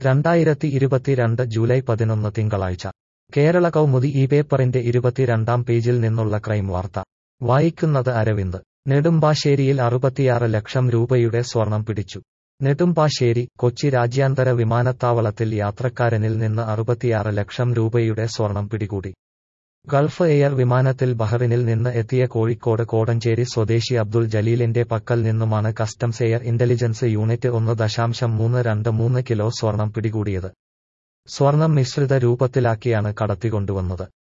രണ്ടായിരത്തി ഇരുപത്തിരണ്ട് ജൂലൈ പതിനൊന്ന് തിങ്കളാഴ്ച കേരള കൗമുദി ഈ പേപ്പറിന്റെ ഇരുപത്തിരണ്ടാം പേജിൽ നിന്നുള്ള ക്രൈം വാർത്ത വായിക്കുന്നത് അരവിന്ദ് നെടുമ്പാശ്ശേരിയിൽ അറുപത്തിയാറ് ലക്ഷം രൂപയുടെ സ്വർണം പിടിച്ചു നെടുമ്പാശ്ശേരി കൊച്ചി രാജ്യാന്തര വിമാനത്താവളത്തിൽ യാത്രക്കാരനിൽ നിന്ന് അറുപത്തിയാറ് ലക്ഷം രൂപയുടെ സ്വർണം പിടികൂടി ഗൾഫ് എയർ വിമാനത്തിൽ ബഹറിനിൽ നിന്ന് എത്തിയ കോഴിക്കോട് കോടഞ്ചേരി സ്വദേശി അബ്ദുൾ ജലീലിന്റെ പക്കൽ നിന്നുമാണ് കസ്റ്റംസ് എയർ ഇന്റലിജൻസ് യൂണിറ്റ് ഒന്ന് ദശാംശം മൂന്ന് രണ്ട് മൂന്ന് കിലോ സ്വർണം പിടികൂടിയത് സ്വർണം മിശ്രിത രൂപത്തിലാക്കിയാണ് കടത്തിക്കൊണ്ടുവന്നത്